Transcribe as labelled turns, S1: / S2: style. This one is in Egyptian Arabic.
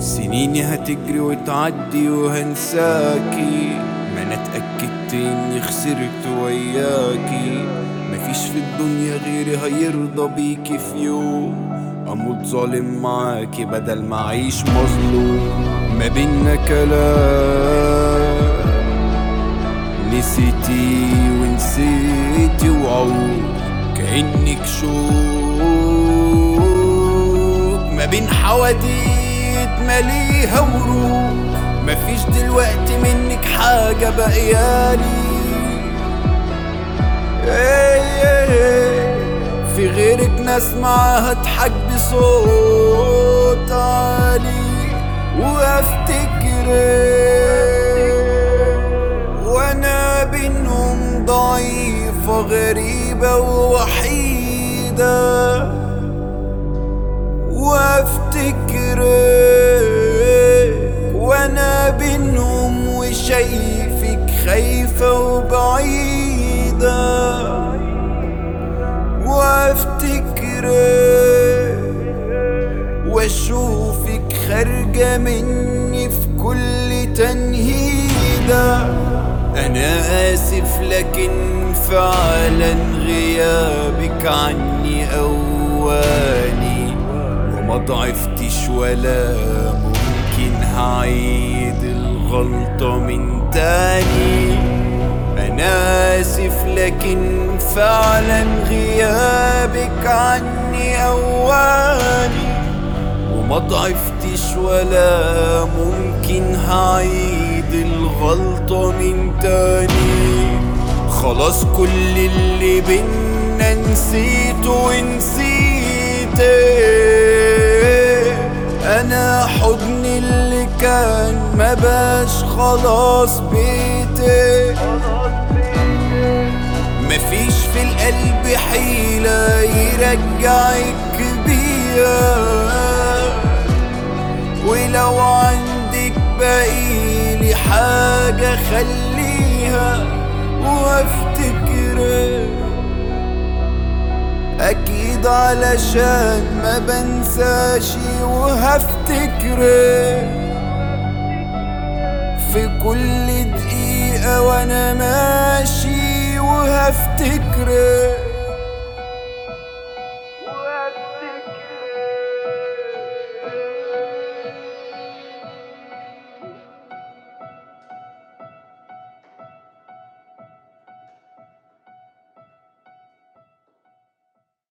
S1: سنيني هتجري وتعدي وهنساكي ما انا اتأكدت اني خسرت وياكي مفيش في الدنيا غيري هيرضى بيكي في يوم اموت ظالم معاكي بدل ما اعيش مظلوم ما بينا كلام نسيتي ونسيتي وعود كأنك شوك ما بين حواديت مليها ورود مفيش دلوقتي منك حاجة بقيالي إيه إيه في غيرك ناس معاها تحج بصوت عالي وافتكرك وانا بينهم ضعيفة غريبة ووحيدة وافتكرك وانا بينهم وشايفك خايفة وبعيدة وافتكرك واشوفك خارجة مني في كل تنهيدة انا اسف لكن فعلا غيابك عني اواني وما ضعفتش ولا ممكن هعيد الغلطة من تاني انا اسف لكن فعلا غيابك عني اواني وما ضعفتش ولا ممكن هعيد الغلطة من تاني خلاص كل اللي بينا نسيته ونسيت انا حضني اللي كان ما باش خلاص بيتي مفيش في القلب حيلة يرجعك بيها ولو عندك باقيلي حاجة خليها وافتكرك أكيد علشان ما بنساش وهفتكرك في كل دقيقة وأنا ماشي وهفتكرك